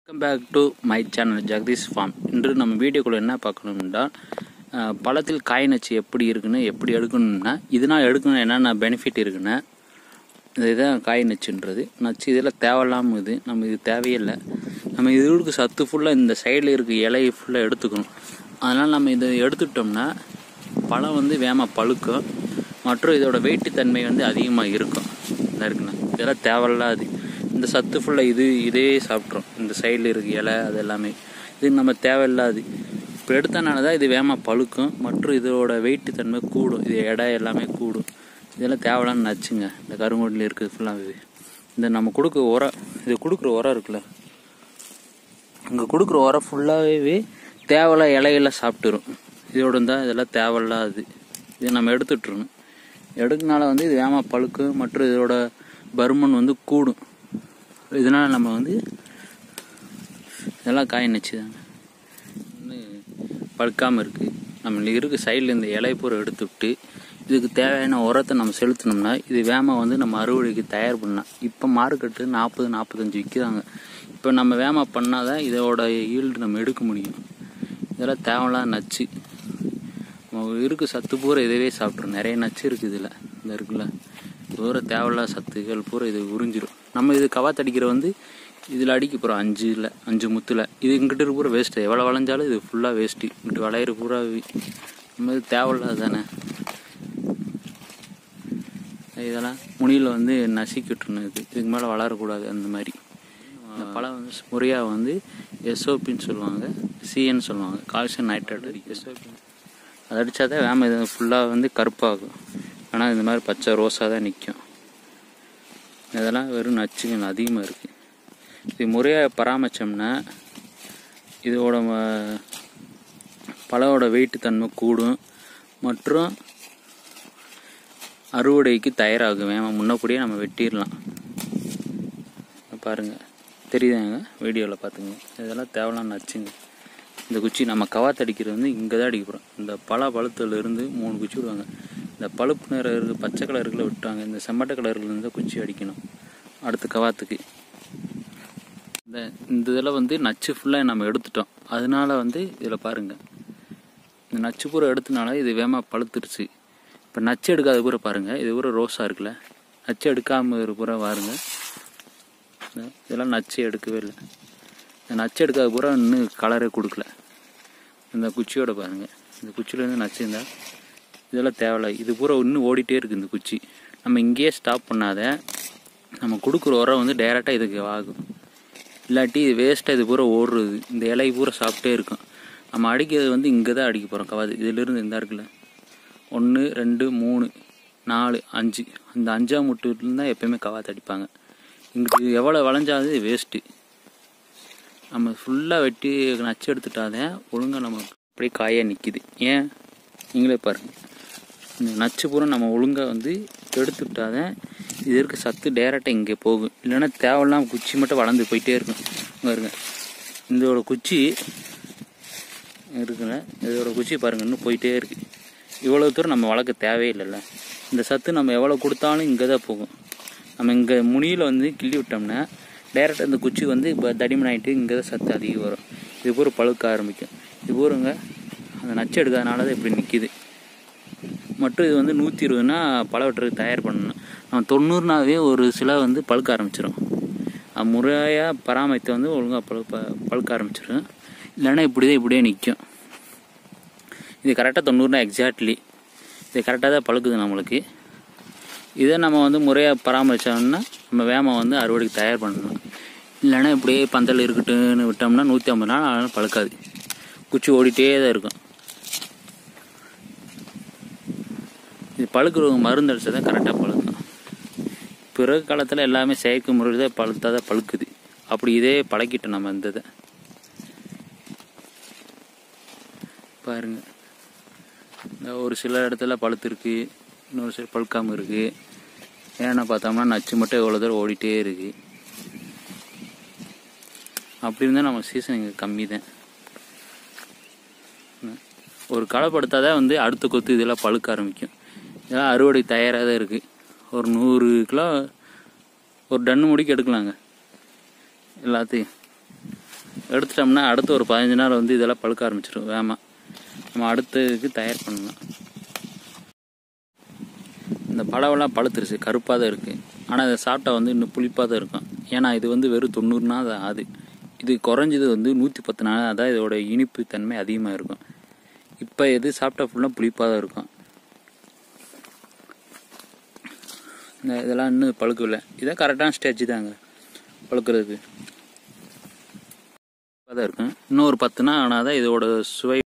welcome back to my channel Jagadish farm இன்று நம்ம வீடியோக்குள்ள என்ன பார்க்கணும்னா அஹ், பழத்தில் காய் நச்சு எப்படி இருக்குன்னு எப்படி எடுக்கணும்னா இதனால் எடுக்கணும் என்னென்ன பெனிஃபிட் இருக்குன்னா இது இதுதான் காய் நச்சுன்றது நச்சு இதெல்லாம் தேவையில்லாமல் இது நம்ம இது தேவையில்லை நம்ம இதுக்கு சத்து ஃபுல்லாக இந்த சைடில் இருக்க இலையை ஃபுல்லாக எடுத்துக்கணும் அதனால் நம்ம இதை எடுத்துட்டோம்னா பழம் வந்து வேகமாக பழுக்கும் மற்றும் இதோட வெயிட்டு தன்மை வந்து அதிகமாக இருக்கும் இந்த இருக்குண்ணா இதெல்லாம் தேவையில்லாது இந்த சத்து ஃபுல்லாக இது இதே சாப்பிட்றோம் இந்த சைடில் இருக்க இலை அது எல்லாமே இது நம்ம தேவையில்லாது இப்போ எடுத்தனால தான் இது வேகமாக பழுக்கும் மற்றும் இதோட வெயிட்டு தன்மை கூடும் இது எடை எல்லாமே கூடும் இதெல்லாம் தேவையில்லான்னு நச்சுங்க இந்த கருங்கோட்டில் இருக்குது ஃபுல்லாக இந்த நம்ம கொடுக்குற உரம் இது கொடுக்குற உரம் இருக்குல்ல இங்கே கொடுக்குற உரம் ஃபுல்லாகவே தேவையில்ல இலையெல்லாம் சாப்பிட்டுரும் இதோட தான் இதெல்லாம் தேவையில்லாது இதை நம்ம எடுத்துட்டுருணும் எடுக்கனால வந்து இது வேகமாக பழுக்கும் மற்றும் இதோட பருமன் வந்து கூடும் இதனால் நம்ம வந்து இதெல்லாம் காய் நச்சுதாங்க இன்னும் பழுக்காமல் இருக்குது நம்ம இருக்க சைடில் இந்த இலை பூரா எடுத்து விட்டு இதுக்கு தேவையான உரத்தை நம்ம செலுத்தினோம்னா இது வேமா வந்து நம்ம அறுவடைக்கு தயார் பண்ணலாம் இப்போ மார்க்கெட்டு நாற்பது நாற்பத்தஞ்சு விற்கிறாங்க இப்போ நம்ம வேமா பண்ணால் தான் இதோட ஈல்டு நம்ம எடுக்க முடியும் இதெல்லாம் தேவையில்லாத நச்சு நம்ம இருக்க சத்து பூரா இதவே சாப்பிட்றோம் நிறைய நச்சு இருக்குது இதில் இந்த இருக்குல்ல பூரா தேவையில்லாத சத்துக்கள் பூரா இது உறிஞ்சிரும் நம்ம இது கவாத்தடிக்கிற வந்து இதில் அடிக்க போகிறோம் அஞ்சு இல்லை அஞ்சு முத்தில் இது இங்கிட்ட இருக்க பூரா வேஸ்ட்டு எவ்வளோ வளைஞ்சாலும் இது ஃபுல்லாக வேஸ்ட்டு இங்கிட்டு வளையிற பூரா வி- நம்ம இது தேவையில்லாது தானே இதெல்லாம் முனியில் வந்து நசுக்கி விட்டுருணும் இது இதுக்கு மேலே வளரக்கூடாது அந்த மாதிரி இந்த பழம் வந்து முறையாக வந்து எஸ்ஓபின்னு சொல்லுவாங்க சிஎன்னு சொல்லுவாங்க கால்சியம் நைட்ரேட் எஸ்ஓபி அது அடித்தா தான் வேம இது ஃபுல்லாக வந்து கருப்பாகும் ஆனால் இந்த மாதிரி பச்சை ரோஸாக தான் நிற்கும் இதெல்லாம் வெறும் நச்சுகள் அதிகமாக இருக்குது இது முறையாக பராமரித்தோம்னா இதோட ம- பழத்தோட வெயிட்டு தன்மை கூடும் மற்றும் அறுவடைக்கு தயாராகும் வேமா முன்னப்படியே நம்ம வெட்டிடலாம் பாருங்க தெரியுதாங்க வீடியோவில் பார்த்துங்க இதெல்லாம் தேவையில்லாம் நச்சுங்க இந்த குச்சி நம்ம கவாத்து அடிக்கிறது வந்து இங்கே தான் அடிக்க போகிறோம் இந்த பல பழத்துல இருந்து மூணு குச்சி விடுவாங்க இந்த பழுப்பு நிறம் இருக்கு பச்சை கலருக்குள்ள விட்டாங்க இந்த செம்மட்டை கலரில் இருந்து குச்சி அடிக்கணும் அடுத்த கவாத்துக்கு இந்த இந்த இதில் வந்து நச்சு ஃபுல்லாக நம்ம எடுத்துட்டோம் அதனால வந்து இதில் பாருங்கள் இந்த நச்சு பூரா எடுத்தனால இது வேகமாக பழுத்துருச்சு இப்போ நச்சு எடுக்காத பூரா பாருங்கள் இது பூரா ரோஸாக இருக்குல்ல நச்சு எடுக்காமல் இருக்க பூரா பாருங்க இந்த- இதெல்லாம் நச்சு எடுக்கவே இல்லை இந்த நச்சு எடுக்காத பூரா இன்னும் கலரே கொடுக்கல இந்த குச்சியோட பாருங்கள் இந்த குச்சியிலேருந்து நச்சு இருந்தால் இதெல்லாம் தேவையில்ல இது பூரா இன்னும் ஓடிட்டே இருக்குது இந்த குச்சி நம்ம இங்கேயே ஸ்டாப் பண்ணாத நம்ம கொடுக்குற உரம் வந்து டைரெக்டாக இதுக்கு ஆகும் இல்லாட்டி இது வேஸ்ட்டாக இது பூரா ஓடுறது இந்த இலை பூரா சாப்பிட்டே இருக்கும் நம்ம அடிக்கிறது வந்து இங்கே தான் அடிக்க போகிறோம் கவாது இதிலிருந்து இந்த இருக்குல்ல ஒன்று ரெண்டு மூணு நாலு அஞ்சு அந்த அஞ்சாம் முட்டுலேருந்து தான் எப்பயுமே கவாத்து அடிப்பாங்க இங்கிட்டு எவ்வளோ வளைஞ்சாலும் இது வேஸ்ட்டு நம்ம ஃபுல்லாக வெட்டி நச்சு எடுத்துட்டாதே ஒழுங்காக நம்ம அப்படியே காயாக நிற்கிது ஏன் நீங்களே பாருங்கள் இந்த நச்சு பூரா நம்ம ஒழுங்காக வந்து எடுத்துட்டாதான் இது இருக்க சத்து டேரெக்டாக இங்கே போகும் இல்லைன்னா தேவையில்லாம குச்சி மட்டும் வளர்ந்து போயிட்டே இருக்கும் இங்க இருங்க இதோட குச்சி இருக்குல்ல இதோட குச்சி பாருங்க இன்னும் போயிட்டே இருக்கு இவ்வளோ தூரம் நம்ம வளர்க்க தேவையில்லைல்ல இந்த சத்து நம்ம எவ்வளோ கொடுத்தாலும் இங்கே தான் போகும் நம்ம இங்கே முனியில் வந்து கிள்ளி விட்டோம்னா டேரெக்டாக இந்த குச்சி வந்து இப்போ தடிமன் ஆகிட்டு இங்கே தான் சத்து அதிகம் வரும் இது பூரா பழுக்க ஆரம்பிக்கும் இது பூரங்க அந்த நச்சு எடுக்காதனால தான் இப்படி நிற்கிது மற்றும் இது வந்து நூற்றி இருபதுனா பழ வெட்டுறதுக்கு தயார் பண்ணணும் நம்ம தொண்ணூறுனாவே ஒரு சில வந்து பழுக்க ஆரம்பிச்சிடும் அது முறையாக பராமரித்து வந்து ஒழுங்காக பழு ப பழுக்க ஆரம்பிச்சிடும் இல்லைன்னா இப்படி தான் இப்படியே நிற்கும் இது கரெக்டாக தொண்ணூறுனா எக்ஸாக்ட்லி இது கரெக்டாக தான் பழுக்குது நம்மளுக்கு இதை நம்ம வந்து முறையாக பராமரித்தோம்னா நம்ம வேமா வந்து அறுவடைக்கு தயார் பண்ணணும் இல்லைன்னா இப்படியே பந்தல் இருக்கட்டும்னு விட்டோம்னா நூற்றி ஐம்பது நாள் ஆனாலும் பழுக்காது குச்சி ஓடிட்டே தான் இருக்கும் இது பழுக்கிறவங்க மருந்து அடிச்சா தான் கரெக்டாக பழுக்கும் பிறகு காலத்தில் எல்லாமே செயற்கை முறையில் தான் பழுத்தா தான் பழுக்குது அப்படி இதே பழக்கிட்டோம் நம்ம இந்த இதை பாருங்க இந்த ஒரு சில இடத்துல பழுத்துருக்கு இன்னொரு சில பழுக்காமல் இருக்குது ஏன்னா பார்த்தோம்னா நச்சு மட்டும் எவ்வளோ தூரம் ஓடிட்டே இருக்கு அப்படி இருந்தால் நம்ம சீசன் இங்கே கம்மி தான் ஒரு களை தான் வந்து அடுத்த கொத்து இதெல்லாம் பழுக்க ஆரம்பிக்கும் இதெல்லாம் அறுவடை தயாராக தான் இருக்குது ஒரு நூறு கிலோ ஒரு டன்னு முடிக்கு எடுக்கலாங்க எல்லாத்தையும் எடுத்துட்டோம்னா அடுத்து ஒரு பதினஞ்சு நாள் வந்து இதெல்லாம் பழுக்க ஆரம்பிச்சிடும் வேகமாக நம்ம அடுத்ததுக்கு தயார் பண்ணலாம் இந்த பழமெல்லாம் பழுத்துருச்சு கருப்பாக தான் இருக்குது ஆனால் இதை சாப்பிட்டா வந்து இன்னும் புளிப்பாக தான் இருக்கும் ஏன்னா இது வந்து வெறும் தொண்ணூறு நாள் தான் ஆகுது இது குறைஞ்சது வந்து நூற்றி பத்து நாள் அதான் இதோட இனிப்பு தன்மை அதிகமாக இருக்கும் இப்போ எது சாப்பிட்டா ஃபுல்லாக புளிப்பாக தான் இருக்கும் இந்த இதெல்லாம் இன்னும் பழுக்கவில்லை இதான் கரெக்டான ஸ்டேஜ் தாங்க பழுக்கிறதுக்கு தான் இருக்கும் இன்னும் ஒரு பத்து நாள் ஆனால் தான் இதோட சுவை